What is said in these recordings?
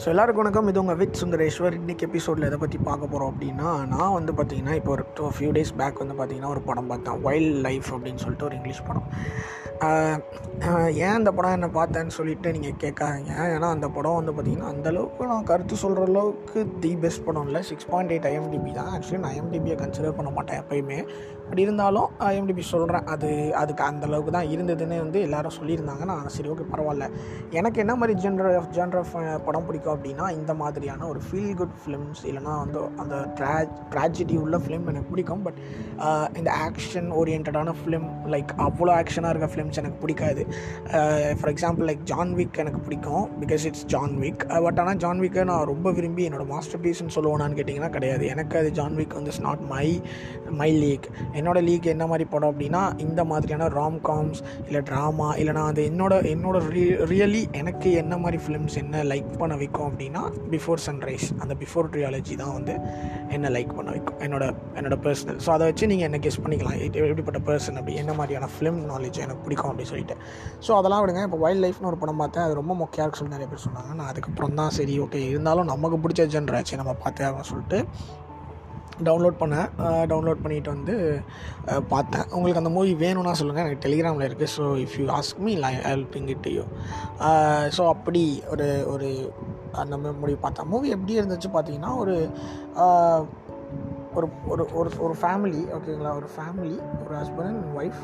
so எல்லாருக்கும் வணக்கம் இது உங்கள் வித் சுந்தரேஸ்வர் இன்றைக்கி எபிசோடில் எதை பற்றி பார்க்க போகிறோம் அப்படின்னா நான் வந்து பார்த்தீங்கன்னா இப்போ ஒரு டூ ஃபியூ டேஸ் பேக் வந்து பார்த்தீங்கன்னா ஒரு படம் பார்த்தேன் வைல்ட் லைஃப் அப்படின்னு சொல்லிட்டு ஒரு இங்கிலீஷ் படம் ஆஹ் ஆஹ் ஏன் அந்த படம் என்ன பார்த்தேன்னு சொல்லிட்டு நீங்கள் கேட்காதீங்க ஏன்னா அந்த படம் வந்து பார்த்தீங்கன்னா அந்தளவுக்கு நான் கருத்து சொல்கிற அளவுக்கு தி பெஸ்ட் படம் இல்லை சிக்ஸ் பாயிண்ட் எயிட் ஐஎம்டிபி தான் ஆக்சுவலி நான் ஐஎம்டிபியை கன்சிடர் பண்ண மாட்டேன் எப்பயுமே அப்படி இருந்தாலும் ஐஎம்டிபி சொல்கிறேன் அது அதுக்கு அந்த அளவுக்கு தான் இருந்ததுன்னு வந்து எல்லாரும் சொல்லியிருந்தாங்க நான் சரி ஓகே பரவாயில்ல எனக்கு என்ன மாதிரி ஜென்ரல் ஆஃப் ஜென்ரல் படம் பிடிக்கும் அப்படின்னா இந்த மாதிரியான ஒரு ஃபீல் குட் ஃபிலிம்ஸ் இல்லைனா வந்து அந்த ட்ரா ட்ராஜடி உள்ள ஃபிலிம் எனக்கு பிடிக்கும் பட் இந்த ஆக்ஷன் ஓரியன்டான ஃபிலிம் லைக் அவ்வளோ ஆக்ஷனாக இருக்க ஃபிலிம்ஸ் எனக்கு பிடிக்காது for example like John Wick எனக்கு பிடிக்கும் because it's John Wick but ஆனால் ஜான் விக்கை நான் ரொம்ப விரும்பி என்னோட மாஸ்டர் பீஸ்னு சொல்லுவேனான்னு கேட்டிங்கன்னா கிடையாது எனக்கு அது ஜான் விக் வந்து is not my my league என்னோட லீக் என்ன மாதிரி படம் அப்படின்னா இந்த மாதிரியான ராம் காம்ஸ் இல்லை ட்ராமா இல்லைனா அது என்னோட என்னோட ரியலி எனக்கு என்ன மாதிரி ஃபிலிம்ஸ் என்ன லைக் பண்ண வைக்கும் அப்படின்னா பிஃபோர் சன்ரைஸ் அந்த பிஃபோர் ட்ரியாலஜி தான் வந்து என்ன லைக் பண்ண வைக்கும் என்னோட என்னோட பர்சனல் ஸோ அதை வச்சு நீங்கள் என்ன கெஸ் பண்ணிக்கலாம் இது எப்படிப்பட்ட பர்சன் அப்படி என்ன மாதிரியான ஃபிலிம் நாலேஜ் எனக்கு பிடிக்கும் அப்படின்னு சொல்லிட்டு ஸோ அதெல்லாம் விடுங்க இப்போ வைல்ட் லைஃப்னு ஒரு படம் பார்த்தேன் அது ரொம்ப மொக்கையாக இருக்கு சொல்லி நிறைய பேர் சொன்னாங்க நான் அதுக்கப்புறம் தான் சரி ஓகே இருந்தாலும் நமக்கு பிடிச்ச ஜென்ராச்சு நம்ம பார்த்தே ஆகணும் சொல்லிட்டு டவுன்லோட் பண்ணேன் டவுன்லோட் பண்ணிட்டு வந்து அஹ், பார்த்தேன் உங்களுக்கு அந்த மூவி வேணும்னா சொல்லுங்கள் எனக்கு டெலிகிராமில் இருக்குது so if you ask me I will ping it you so அப்படி ஒரு ஒரு அந்த மூவி பார்த்தேன் மூவி எப்படி இருந்துச்சு பார்த்தீங்கன்னா ஒரு அஹ், ஒரு ஒரு ஒரு ஒரு ஃபேமிலி ஓகேங்களா ஒரு ஃபேமிலி ஒரு ஹஸ்பண்ட் அண்ட் ஒய்ஃப்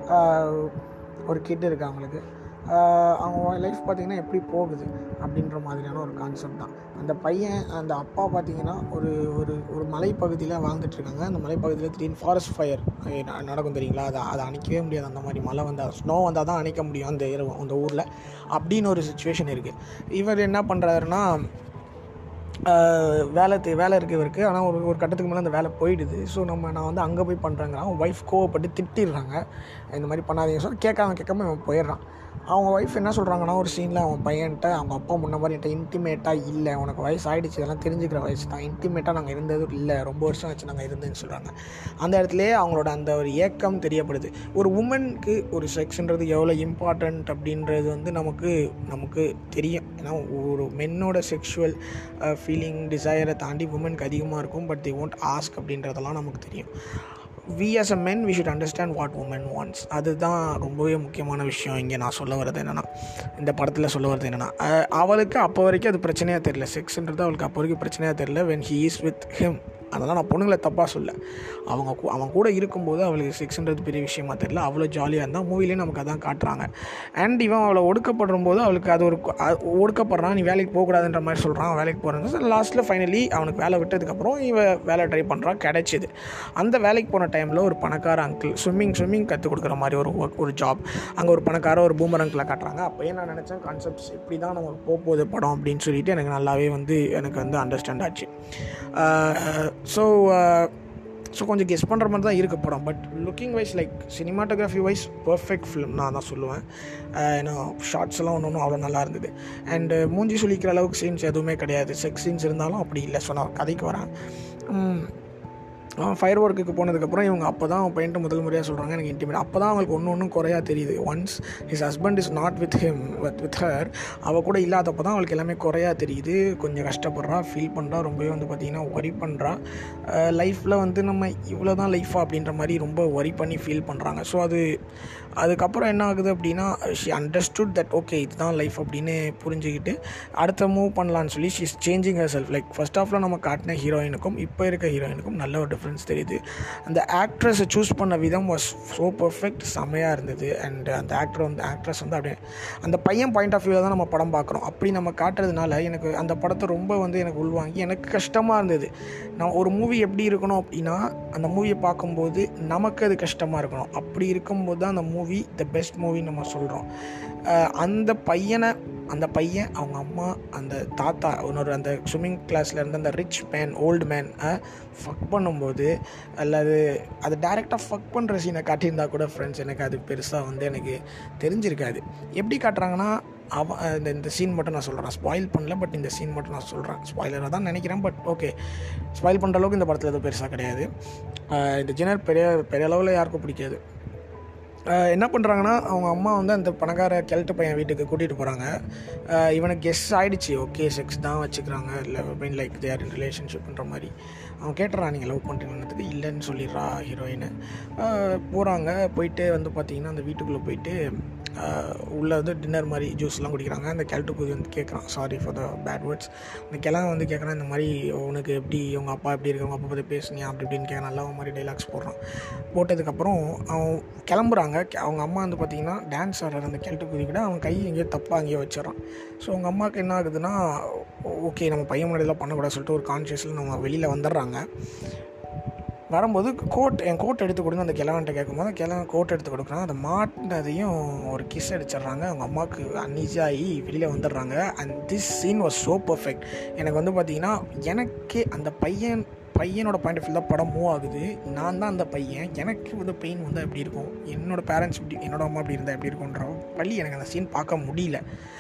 ஒரு கிட் இருக்கு அவங்களுக்கு ஆஹ் அவங்க லைஃப் பார்த்திங்கன்னா எப்படி போகுது அப்படின்ற மாதிரியான ஒரு கான்செப்ட் தான் அந்த பையன் அந்த அப்பா பார்த்தீங்கன்னா ஒரு ஒரு ஒரு மலைப்பகுதியில் வாழ்ந்துட்டு இருக்காங்க அந்த மலைப்பகுதியில் திடீர்னு ஃபாரஸ்ட் ஃபயர் நடக்கும் தெரியுங்களா அதை அதை அணைக்கவே முடியாது அந்த மாதிரி மழை வந்தால் ஸ்னோ வந்தால் தான் அணைக்க முடியும் அந்த இரவு அந்த ஊரில் அப்படின்னு ஒரு சுச்சுவேஷன் இருக்குது இவர் என்ன பண்ணுறாருன்னா ஆஹ் வேலை தே- வேலை இருக்குது இவருக்கு ஆனால் ஒரு ஒரு கட்டத்துக்கு மேலே அந்த வேலை போயிடுது ஸோ நம்ம நான் வந்து அங்கே போய் பண்ணுறேங்கிறான் ஒய்ஃப் கோவப்பட்டு திட்டிடுறாங்க இந்த மாதிரி பண்ணாதீங்க சொல்லி கேட்காம கேட்காம இவன் போயிடுறான் அவங்க ஒய்ஃப் என்ன சொல்கிறாங்கன்னா ஒரு சீனில் அவன் பையன்கிட்ட அவங்க அப்பா முன்ன மாதிரி என்கிட்ட இன்டிமேட்டாக இல்லை உனக்கு வயசு ஆகிடுச்சு இதெல்லாம் தெரிஞ்சுக்கிற வயசு தான் இன்டிமேட்டாக நாங்கள் இருந்தது இல்லை ரொம்ப வருஷம் ஆச்சு நாங்கள் இருந்தேன்னு சொல்கிறாங்க அந்த இடத்துலயே அவங்களோட அந்த ஒரு ஏக்கம் தெரியப்படுது ஒரு உமனுக்கு ஒரு செக்ஸ்ன்றது எவ்வளோ இம்பார்ட்டண்ட் அப்படின்றது வந்து நமக்கு நமக்கு தெரியும் ஏன்னா ஒரு மென்னோட செக்ஷுவல் ஃபீலிங் டிசையரை தாண்டி உமனுக்கு அதிகமாக இருக்கும் பட் தி ஒன்ட் ஆஸ்க் அப்படின்றதெல்லாம் நமக்கு தெரியும் we as a men we should understand what women wants அதுதான் ரொம்பவே முக்கியமான விஷயம் இங்கே நான் சொல்ல வர்றது என்னென்னா இந்த படத்தில் சொல்ல வர்றது என்னென்னா அவளுக்கு அப்போ வரைக்கும் அது பிரச்சனையாக தெரியல செக்ஸ்ன்றது அவளுக்கு அப்போ வரைக்கும் பிரச்சனையாக தெரியல when he is with him அதெல்லாம் நான் பொண்ணுங்களை தப்பாக சொல்ல அவங்க கூ- அவன் கூட இருக்கும்போது அவளுக்கு செக்ஸ்ன்றது பெரிய விஷயமா தெரியல அவ்வளோ ஜாலியாக இருந்தால் மூவிலே நமக்கு அதான் காட்டுறாங்க அண்ட் இவன் அவளை ஒடுக்கப்படும் போது அவளுக்கு அது ஒரு கு- அ- ஒடுக்கப்படுறான் நீ வேலைக்கு போகக்கூடாதுன்ற மாதிரி சொல்கிறான் வேலைக்கு போகிறது லாஸ்ட்டில் ஃபைனலி அவனுக்கு வேலை விட்டதுக்கப்புறம் இவன் வேலை ட்ரை பண்ணுறான் கிடைச்சிது அந்த வேலைக்கு போன டைமில் ஒரு பணக்கார அங்கிள் ஸ்விம்மிங் ஸ்விம்மிங் கற்றுக் கொடுக்குற மாதிரி ஒரு work- ஒரு ஜாப் அங்கே ஒரு பணக்கார ஒரு பூமர் அங்கிளை காட்டுறாங்க அப்போயே நான் நினச்சேன் கான்செப்ட்ஸ் இப்படி தான் நமக்கு போக போகுது படம் அப்படின்னு சொல்லிட்டு எனக்கு நல்லாவே வந்து எனக்கு வந்து அண்டர்ஸ்டாண்ட் ஆச்சு ஸோ ஸோ கொஞ்சம் கெஸ் பண்ணுற மாதிரி தான் இருக்க படம் but looking wise like cinematography wise perfect film நான் தான் சொல்லுவேன் அஹ் ஏன்னா ஷார்ட்ஸ் எல்லாம் ஒன்று ஒன்றும் அவ்வளோ நல்லா இருந்தது அண்டு மூஞ்சி சுளிக்கிற அளவுக்கு சீன்ஸ் எதுவுமே கிடையாது செக்ஸ் சீன்ஸ் இருந்தாலும் அப்படி இல்லை ஸோ நான் கதைக்கு வரேன் உம், அவன் ஃபயர் ஒர்க்குக்கு போனதுக்கப்புறம் இவங்க அப்போ தான் அவன் பையன்ட்டு முதல் முறையாக சொல்கிறாங்க எனக்கு இன்டிமேட் அப்போ தான் அவங்களுக்கு ஒன்று ஒன்றும் குறையா தெரியுது once his husband is not with him with with her அவள் கூட இல்லாதப்போ தான் அவளுக்கு எல்லாமே குறையா தெரியுது கொஞ்சம் கஷ்டப்படுறா ஃபீல் பண்ணுறா ரொம்பவே வந்து பார்த்திங்கன்னா ஒரி பண்ணுறா லைஃப்பில் வந்து நம்ம இவ்வளோ தான் லைஃபா அப்படின்ற மாதிரி ரொம்ப ஒரி பண்ணி ஃபீல் பண்ணுறாங்க ஸோ அது அதுக்கப்புறம் என்ன ஆகுது அப்படின்னா ஷி அண்டர்ஸ்டுட் தட் ஓகே இதுதான் லைஃப் அப்படின்னு புரிஞ்சுக்கிட்டு அடுத்த மூவ் பண்ணலான்னு சொல்லி she is changing herself like first ஆஃப்ல நம்ம காட்டின ஹீரோயினுக்கும் இப்போ இருக்க ஹீரோயினுக்கும் நல்ல ஒரு டிஃப்ரென்ஸ் தெரியுது அந்த ஆக்ட்ரஸை சூஸ் பண்ண விதம் வாஸ் ஸோ பர்ஃபெக்ட் செமையாக இருந்தது அண்ட் அந்த ஆக்டர் வந்து ஆக்ட்ரஸ் வந்து அப்படியே அந்த பையன் பாயிண்ட் ஆஃப் வியூவில் தான் நம்ம படம் பார்க்குறோம் அப்படி நம்ம காட்டுறதுனால எனக்கு அந்த படத்தை ரொம்ப வந்து எனக்கு உள்வாங்கி எனக்கு கஷ்டமாக இருந்தது நான் ஒரு மூவி எப்படி இருக்கணும் அப்படின்னா அந்த மூவியை பார்க்கும்போது நமக்கு அது கஷ்டமாக இருக்கணும் அப்படி இருக்கும்போது தான் அந்த மூவி த பெஸ்ட் மூவி நம்ம சொல்கிறோம் அந்த பையனை அந்த பையன் அவங்க அம்மா அந்த தாத்தா இன்னொரு அந்த ஸ்விம்மிங் கிளாஸில் இருந்த அந்த rich man old man fuck பண்ணும்போது அல்லது அது டேரெக்டாக ஃபக் பண்ணுற சீனை காட்டியிருந்தா கூட ஃப்ரெண்ட்ஸ் எனக்கு அது பெருசாக வந்து எனக்கு தெரிஞ்சிருக்காது எப்படி காட்டுறாங்கன்னா அவன் இந்த இந்த சீன் மட்டும் நான் சொல்கிறேன் ஸ்பாயில் பண்ணல பட் இந்த சீன் மட்டும் நான் சொல்கிறேன் ஸ்பாயிலராக தான் நினைக்கிறேன் பட் ஓகே ஸ்பாயில் பண்ணுற அளவுக்கு இந்த படத்தில் எதுவும் பெருசாக கிடையாது அஹ் இந்த ஜெனர் பெரிய பெரிய அளவில் யாருக்கும் பிடிக்காது அஹ் என்ன பண்ணுறாங்கன்னா அவங்க அம்மா வந்து அந்த பணக்கார கிழட்டு பையன் வீட்டுக்கு கூட்டிகிட்டு போகிறாங்க இவனுக்கு கெஸ் ஆகிடுச்சு ஓகே செக்ஸ் தான் வச்சுக்கிறாங்க இல்லை மீன் லைக் தேர் இன் ரிலேஷன்ஷிப்ன்ற மாதிரி அவன் கேட்டுறான் நீங்கள் லவ் பண்ணுறீங்கன்னதுக்கு இல்லைன்னு சொல்லிடுறா ஹீரோயின் போகிறாங்க போயிட்டு வந்து பார்த்தீங்கன்னா அந்த வீட்டுக்குள்ளே போயிட்டு உள்ளே வந்து டின்னர் மாதிரி ஜூஸ்லாம் குடிக்கிறாங்க அந்த கிழட்டு குதி வந்து கேட்குறான் sorry for the bad words அந்த கிழவன் வந்து கேட்குறான் இந்த மாதிரி உனக்கு எப்படி உங்க அப்பா எப்படி இருக்கு உங்கள் அப்பா பற்றி பேசுனியா அப்படி இப்படின்னு கேட்க நல்லா மாதிரி டைலாக்ஸ் போடுறான் போட்டதுக்கப்புறம் அவன் கிளம்புறாங்க அவங்க அம்மா வந்து பார்த்தீங்கன்னா டான்ஸ் ஆடுற அந்த கிழட்டு குதி கூட அவன் கை எங்கேயோ தப்பாக அங்கேயோ வச்சிடறான் ஸோ அவங்க அம்மாவுக்கு என்ன ஆகுதுன்னா ஓகே நம்ம பையன் முன்னாடிலாம் பண்ணக்கூடாது சொல்லிட்டு ஒரு கான்ஷியஸில் நம்ம வெளியில் வந்துடுறாங்க வரும்போது கோட் என் கோட் எடுத்து கொடுங்க அந்த கிழவன்ட்ட கேட்கும்போது கிழவன் கோட் எடுத்து கொடுக்குறான் அதை மாட்டினதையும் ஒரு கிஸ் அடிச்சிடுறாங்க அவங்க அம்மாவுக்கு அன்ஈஸியாகி வெளியில் வந்துடுறாங்க and this scene was so perfect எனக்கு வந்து பார்த்தீங்கன்னா எனக்கே அந்த பையன் பையனோட பாயிண்ட் ஆஃப் வியூ தான் படம் மூவ் ஆகுது நான் தான் அந்த பையன் எனக்கு வந்து பெயின் வந்தால் எப்படி இருக்கும் என்னோடய பேரண்ட்ஸ் இப்படி என்னோட அம்மா இப்படி இருந்தால் எப்படி இருக்குன்ற வழி எனக்கு அந்த சீன் பார்க்க முடியல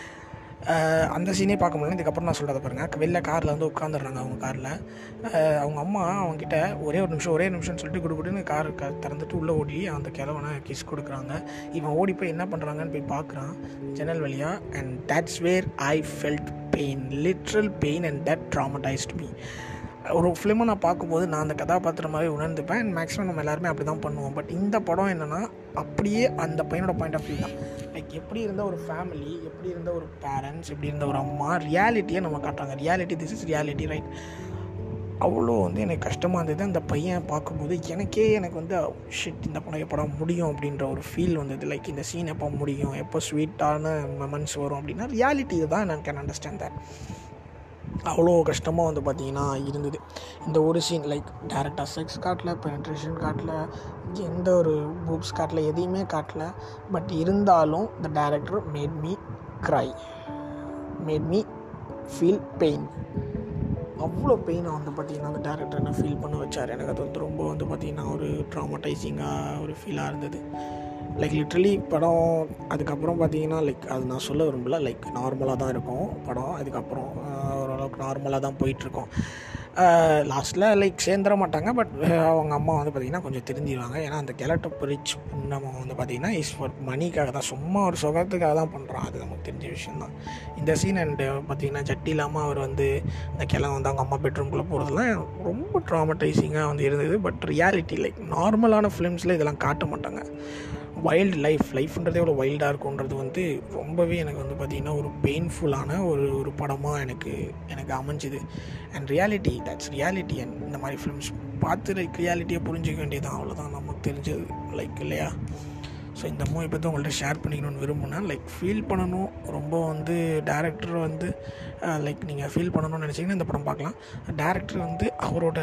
அஹ் அந்த சீனே பார்க்க முடியல இதுக்கப்புறம் நான் சொல்கிறத பாருங்கள் வெளில காரில் வந்து உட்காந்துடுறாங்க அவங்க காரில் அவங்க அம்மா அவங்ககிட்ட ஒரே ஒரு நிமிஷம் ஒரே நிமிஷம்னு சொல்லிட்டு கொடுக்குன்னு கார் க திறந்துட்டு உள்ளே ஓடி அந்த கிழவனை கிஸ் கொடுக்குறாங்க இவன் ஓடி போய் என்ன பண்ணுறாங்கன்னு போய் பார்க்குறான் ஜன்னல் வழியாக and that's where I felt pain literal pain and that traumatised me ஒரு ஃபிலிமை நான் பார்க்கும்போது நான் அந்த கதாபாத்திரமாகவே உணர்ந்துப்பேன் அண்ட் மேக்ஸிமம் நம்ம எல்லாருமே அப்படி தான் பண்ணுவோம் பட் இந்த படம் என்னென்னா அப்படியே அந்த பையனோட பாயிண்ட் ஆஃப் வியூ தான் லைக் எப்படி இருந்த ஒரு ஃபேமிலி எப்படி இருந்த ஒரு பேரண்ட்ஸ் எப்படி இருந்த ஒரு அம்மா ரியாலிட்டியை நம்ம காட்டுறாங்க reality this is reality right அவ்வளோ வந்து எனக்கு கஷ்டமாக இருந்தது அந்த பையன் பார்க்கும்போது எனக்கே எனக்கு வந்து ஷிட் இந்த படம் படம் முடியும் அப்படின்ற ஒரு ஃபீல் வந்தது லைக் இந்த சீன் எப்போ முடியும் எப்போ ஸ்வீட்டான மொமெண்ட்ஸ் வரும் அப்படின்னா ரியாலிட்டி தான் நான் கேன் அண்டர்ஸ்டாண்ட் தட் அவ்வளோ கஷ்டமாக வந்து பார்த்தீங்கன்னா இருந்தது இந்த ஒரு சீன் லைக் டேரெக்டாக செக்ஸ் காட்டல பெனட்ரேஷன் காட்டல எந்த ஒரு பூப்ஸ் காட்டல எதையுமே காட்டல பட் இருந்தாலும் the director made me cry made me feel pain அவ்வளோ பெயினை வந்து பார்த்திங்கன்னா அந்த டேரக்டர் என்ன ஃபீல் பண்ண வச்சார் எனக்கு அது வந்து ரொம்ப வந்து பார்த்திங்கன்னா ஒரு ட்ராமடைசிங்காக ஒரு ஃபீலாக இருந்தது லைக் லிட்ரலி படம் அதுக்கப்புறம் பார்த்தீங்கன்னா லைக் அது நான் சொல்ல விரும்பல லைக் நார்மலாக தான் இருக்கும் படம் அதுக்கப்புறம் ஆஹ், ஓரளவுக்கு நார்மலாக தான் போயிட்டுருக்கோம் லாஸ்ட்டில் லைக் சேர்ந்துட மாட்டாங்க பட் அவங்க அம்மா வந்து பார்த்திங்கன்னா கொஞ்சம் திருந்திடுவாங்க ஏன்னா அந்த கெலட்ட ரிச் நம்ம வந்து பார்த்திங்கன்னா இஸ் ஃபார் மணிக்காக தான் சும்மா ஒரு சுகத்துக்காக தான் பண்ணுறான் அது நமக்கு தெரிஞ்ச விஷயம் தான் இந்த சீன் அண்டு பார்த்திங்கன்னா சட்டி இல்லாமல் அவர் வந்து இந்த கிழமை வந்து அவங்க அம்மா பெட்ரூம்குள்ளே போகிறதுலாம் ரொம்ப ட்ராமடைசிங்காக வந்து இருந்தது பட் ரியாலிட்டி லைக் நார்மலான ஃபிலிம்ஸில் இதெல்லாம் காட்ட மாட்டாங்க வைல்டு லைஃப் லைஃப்ன்றதே எவ்வளோ வைல்டாக இருக்குன்றது வந்து ரொம்பவே எனக்கு வந்து பார்த்திங்கன்னா ஒரு பெயின்ஃபுல்லான ஒரு ஒரு படமாக எனக்கு எனக்கு அமைஞ்சுது and reality that's reality and இந்த மாதிரி ஃபிலிம்ஸ் பார்த்து லைக் ரியாலிட்டியை புரிஞ்சிக்க வேண்டியதான் அவ்வளோதான் நமக்கு தெரிஞ்சது லைக் இல்லையா ஸோ இந்த மூவி பற்றி உங்கள்கிட்ட ஷேர் பண்ணிக்கணும்னு விரும்புனேன் லைக் ஃபீல் பண்ணணும் ரொம்ப வந்து டேரக்டர் வந்து லைக் நீங்கள் ஃபீல் பண்ணணும்னு நினச்சிங்கன்னா இந்த படம் பார்க்கலாம் டேரக்டர் வந்து அவரோட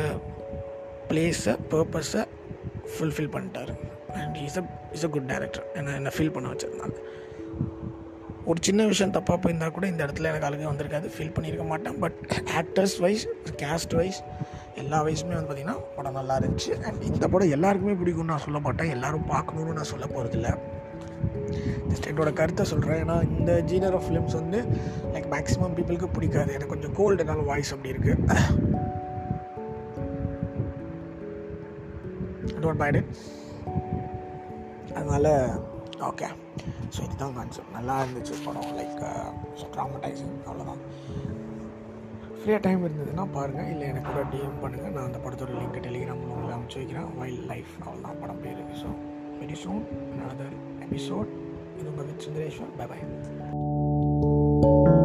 பிளேஸை பர்பஸை ஃபுல்ஃபில் பண்ணிட்டார் and is a is a good director என்ன என்ன ஃபீல் பண்ண வச்சிருந்தாங்க ஒரு சின்ன விஷயம் தப்பாக போயிருந்தால் கூட இந்த இடத்துல எனக்கு அழுக வந்திருக்காது ஃபீல் பண்ணியிருக்க மாட்டேன் but actors wise cast wise எல்லா வயசுமே வந்து பார்த்திங்கன்னா படம் நல்லா இருந்துச்சு அண்ட் இந்த படம் எல்லாருக்குமே பிடிக்கும்னு நான் சொல்ல மாட்டேன் எல்லோரும் பார்க்கணுன்னு நான் சொல்ல போகிறதில்ல ஜஸ்ட் என்னோட கருத்தை சொல்கிறேன் ஏன்னா இந்த ஜீனர் ஆஃப் ஃபிலிம்ஸ் வந்து லைக் மேக்ஸிமம் பீப்புளுக்கு பிடிக்காது எனக்கு கொஞ்சம் கோல்டு என்னால் வாய்ஸ் அப்படி இருக்குது டோன்ட் மைண்ட் இட் அதனால் ஓகே ஸோ இதுதான் கான்செப்ட் நல்லா இருந்துச்சு படம் லைக் ட்ராமடைசிங் அவ்வளோதான் ஃப்ரீயாக டைம் இருந்ததுன்னா பாருங்கள் இல்லை எனக்கு கூட டிஎம் பண்ணுங்கள் நான் அந்த படத்தோட லிங்க் டெலிகிராமில் உங்களுக்கு அனுப்பிச்சி வைக்கிறேன் வைல்ட் லைஃப் அவ்வளோதான் படம் பேர் so very soon another episode இது உங்கள் வித் சுந்தரேஸ்வர் பை பை